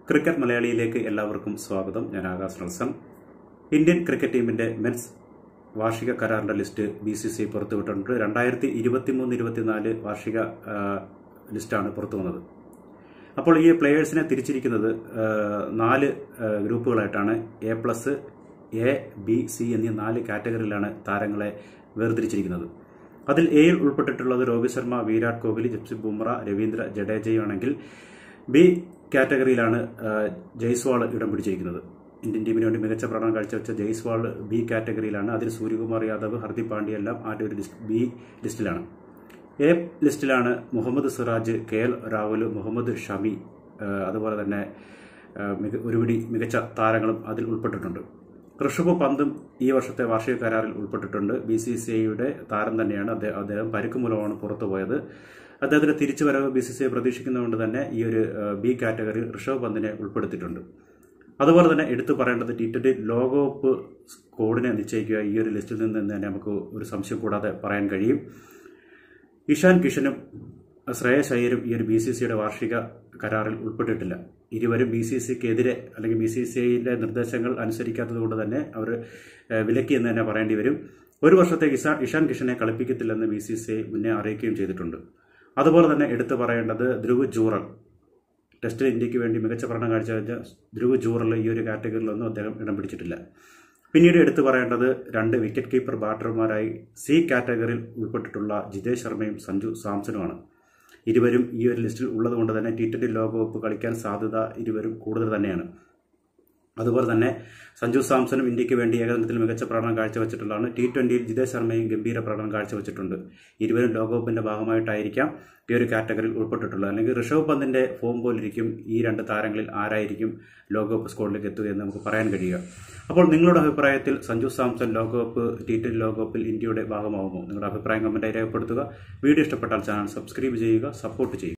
cricket മലയാളിയിലേക്ക് എല്ലാവർക്കും സ്വാഗതം ഞാൻ ആകാശ് റൾസൺ ഇന്ത്യൻ ക്രിക്കറ്റ് ടീമിന്റെ മെൻസ് വാർഷിക കരാറിന്റെ ലിസ്റ്റ് ബി സി സി പുറത്തുവിട്ടിട്ടുണ്ട് രണ്ടായിരത്തി ഇരുപത്തി മൂന്ന് ഇരുപത്തിനാല് വാർഷിക ആ, ലിസ്റ്റാണ് പുറത്തു വന്നത് അപ്പോൾ ഈ പ്ലെയേഴ്സിനെ തിരിച്ചിരിക്കുന്നത് ആ, നാല് ആ, ഗ്രൂപ്പുകളായിട്ടാണ് A plus A B C എന്നീ നാല് കാറ്റഗറിയിലാണ് താരങ്ങളെ വേർതിരിച്ചിരിക്കുന്നത് അതിൽ എയിൽ ഉൾപ്പെട്ടിട്ടുള്ളത് രോഹിത് ശർമ്മ വിരാട് കോഹ്ലി ജസ്പ്രീത് ബുംറ രവീന്ദ്ര ജഡേജയുമാണെങ്കിൽ ബി കാറ്റഗറിയിലാണ് ആ, ജയ്സ്വാൾ ഇടം പിടിച്ചിരിക്കുന്നത് ഇന്ത്യൻ ടീമിന് വേണ്ടി മികച്ച പ്രകടനം കാഴ്ചവെച്ച ജയ്സ്വാൾ ബി കാറ്റഗറിയിലാണ് അതിൽ സൂര്യകുമാർ യാദവ് ഹർദിക് പാണ്ഡ്യ എല്ലാം ആ ഒരു ലിസ്റ്റ് ബി ലിസ്റ്റിലാണ് എ ലിസ്റ്റിലാണ് മുഹമ്മദ് സിറാജ് കെ എൽ രാഹുൽ മുഹമ്മദ് ഷമി ആ, അതുപോലെ തന്നെ ആ, മിക- ഒരുപിടി മികച്ച താരങ്ങളും അതിൽ ഉൾപ്പെട്ടിട്ടുണ്ട് ഋഷഭ് പന്തും ഈ വർഷത്തെ വാർഷിക കരാറിൽ ഉൾപ്പെട്ടിട്ടുണ്ട് ബി സി സി ഐയുടെ താരം തന്നെയാണ് അദ്ദേഹം അദ്ദേഹം പരുക്ക് മൂലമാണ് പുറത്തു പോയത് അദ്ദേഹത്തിന്റെ തിരിച്ചുവരവ് ബി സി സി ഐ പ്രതീക്ഷിക്കുന്നതുകൊണ്ട് തന്നെ ഈ ഒരു ആ, ബി കാറ്റഗറിയിൽ ഋഷഭ് പന്തിനെ ഉൾപ്പെടുത്തിയിട്ടുണ്ട് അതുപോലെ തന്നെ എടുത്തു പറയേണ്ടത് ടി ട്വന്റി ലോകകപ്പ് സ്കോഡിനെ നിശ്ചയിക്കുക ഈ ഒരു ലിസ്റ്റിൽ നിന്ന് തന്നെ നമുക്ക് ഒരു സംശയം കൂടാതെ പറയാൻ കഴിയും ഇഷാൻ കിഷനും ശ്രേയസ് അയ്യരും ഈ ഒരു ബി സി സിയുടെ വാർഷിക കരാറിൽ ഉൾപ്പെട്ടിട്ടില്ല ഇരുവരും ബി സി സിക്കെതിരെ അല്ലെങ്കിൽ ബി സി സി ഐയുടെ നിർദ്ദേശങ്ങൾ അനുസരിക്കാത്തത് കൊണ്ട് തന്നെ അവർ ഏഹ്, വിലക്കി എന്ന് തന്നെ പറയേണ്ടി വരും ഒരു വർഷത്തേക്ക് ഇഷാ ഇഷാൻ കിഷനെ കളിപ്പിക്കത്തില്ലെന്ന് ബി സി സി ഐ മുന്നേ അറിയിക്കുകയും ചെയ്തിട്ടുണ്ട് അതുപോലെ തന്നെ എടുത്തു പറയേണ്ടത് ധ്രുവ് ജൂറൽ ടെസ്റ്റിൽ ഇന്ത്യക്ക് വേണ്ടി മികച്ച പ്രകടനം കാഴ്ചവെച്ച ധ്രുവ് ജൂറൽ ഈ ഒരു കാറ്റഗറിയിലൊന്നും അദ്ദേഹം ഇടം പിടിച്ചിട്ടില്ല പിന്നീട് എടുത്തു പറയേണ്ടത് രണ്ട് വിക്കറ്റ് കീപ്പർ ബാറ്റർമാരായി സി കാറ്റഗറിയിൽ ഉൾപ്പെട്ടിട്ടുള്ള ജിതേഷ് ശർമ്മയും സഞ്ജു സാംസണുമാണ് ഇരുവരും ഈ ഒരു ലിസ്റ്റിൽ ഉള്ളതുകൊണ്ട് തന്നെ ടി ട്വന്റി ലോകകപ്പ് കളിക്കാൻ സാധ്യത ഇരുവരും കൂടുതൽ തന്നെയാണ് അതുപോലെ തന്നെ സഞ്ജു സാംസണും ഇന്ത്യക്ക് വേണ്ടി ഏകദിനത്തിൽ മികച്ച പ്രകടനം കാഴ്ചവെച്ചിട്ടുള്ളതാണ് ടി ട്വന്റിയിൽ ജിതേഷ് ശർമ്മയും ഗംഭീര പ്രകടനം കാഴ്ചവെച്ചിട്ടുണ്ട് ഇരുവരും ലോകകപ്പിന്റെ ഭാഗമായിട്ടായിരിക്കാം ഈ ഒരു കാറ്റഗറിയിൽ ഉൾപ്പെട്ടിട്ടുള്ളത് അല്ലെങ്കിൽ ഋഷഭ് പന്തിന്റെ ഫോം പോലിരിക്കും ഈ രണ്ട് താരങ്ങളിൽ ആരായിരിക്കും ലോകകപ്പ് സ്കോഡിലേക്ക് എത്തുക എന്ന് നമുക്ക് പറയാൻ കഴിയുക അപ്പോൾ നിങ്ങളുടെ അഭിപ്രായത്തിൽ സഞ്ജു സാംസൺ ലോകകപ്പ് ടി ട്വന്റി ലോകകപ്പിൽ ഇന്ത്യയുടെ ഭാഗമാകുമോ നിങ്ങളുടെ അഭിപ്രായം കമന്റായി രേഖപ്പെടുത്തുക വീഡിയോ ഇഷ്ടപ്പെട്ടാൽ ചാനൽ സബ്സ്ക്രൈബ് ചെയ്യുക സപ്പോർട്ട് ചെയ്യുക